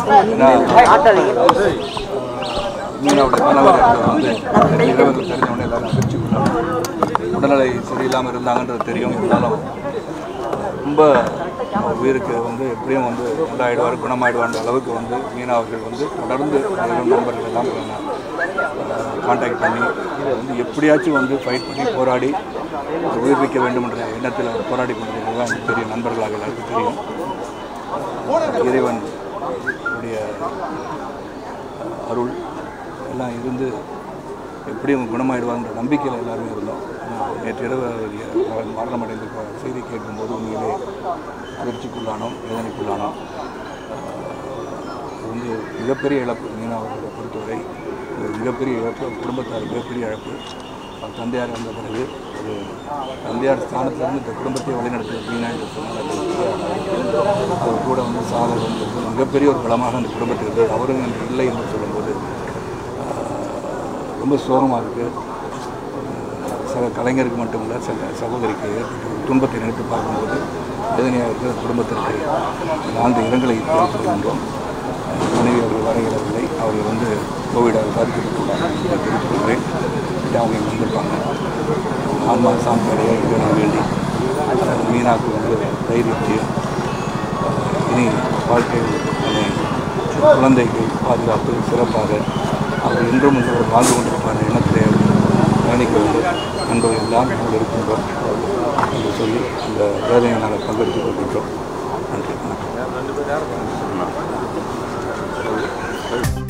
ஏன்னா மீனாவுடைய கணவர் வந்து இரவில் தெரிஞ்சவொடனே எல்லாரும் அதிர்ச்சி கொண்டாங்க உடல்நிலை சரியில்லாமல் இருந்தாங்கன்றது தெரியும் இருந்தாலும் ரொம்ப உயிருக்கு வந்து எப்படியும் வந்து நல்லாயிடுவார் குணமாயிடுவான்ற அளவுக்கு வந்து மீனா அவர்கள் வந்து தொடர்ந்து அவர்கள் நண்பர்கள் எல்லாம் காண்டாக்ட் பண்ணி இதை வந்து எப்படியாச்சும் வந்து ஃபைட் பண்ணி போராடி அதை உயிர்ப்பிக்க வேண்டும் என்ற எண்ணத்தில் அவர் போராடி கொண்டிருக்கிறதுலாம் எனக்கு தெரியும் நண்பர்களாக எல்லாருக்கும் தெரியும் இறைவன் உடைய அருள் எல்லாம் இருந்து எப்படியும் குணமாயிடுவாங்கிற நம்பிக்கையில் எல்லாருமே இருந்தோம் ஆனா, நேற்று இரவு அவர் மரணம் அடைந்த ப- செய்தி கேட்கும்போது உண்மையிலே அதிர்ச்சிக்குள்ளானோம் வேதனைக்குள்ளானோம் இது வந்து மிகப்பெரிய இழப்பு மீனா அவர்களை பொறுத்தவரை ஒரு மிகப்பெரிய இழப்பு அவர் குடும்பத்தார் மிகப்பெரிய இழப்பு அவர் தந்தையார் வந்த பிறகு ஒரு தந்தையார் ஸ்தானத்திலிருந்து இந்த குடும்பத்தை வழிநடத்திய மீனா என்று சொன்னால் அது வந்து அவர் கூட வந்து சாதகம் என்பது மிகப்பெரிய ஒரு பலமாக அந்த குடும்பத்தில் இருந்தது அவரும் இன்று இல்லை என்று சொல்லும்போது ஆஹ், ரொம்ப சோகமாக இருக்குது சக கலைஞருக்கு மட்டுமல்ல சக சகோதரிக்கு ஏற்பட்ட ஒரு துன்பத்தை நினைத்து பார்க்கும்போது வேதனையாக இருக்கிற குடும்பத்திற்கு ஆழ்ந்த இரங்கலை தெரிவித்துக் கொள்கின்றோம் மனைவி அவர்கள் வர இயலவில்லை அவர்கள் வந்து கோவிடால் பாதிக்கப்பட்டுள்ளார் என்பதை தெரிவித்துக் கொள்கிறேன் இதை அவங்க இங்கே வந்திருப்பாங்க ஆன்மா சாந்தி அடைய இதை நான் வேண்டி அஹ், மீனாக்கு வந்து தைரியத்தையும் அஹ், இனி வாழ்க்கையில் என்னை குழந்தைக்கு பாதுகாப்பு சிறப்பாக அவர் என்றும் உங்களோடு வாழ்ந்து கொண்டிருப்பார் எண்ணத்திலே பயணிக்க வேண்டும் நண்பர்கள் எல்லாம் நாங்கள் இருக்கின்றோம் என்று சொல்லி அந்த வேதனையை நாங்கள் பங்கெடுத்துக் கொள்கின்றோம் நன்றி வணக்கம்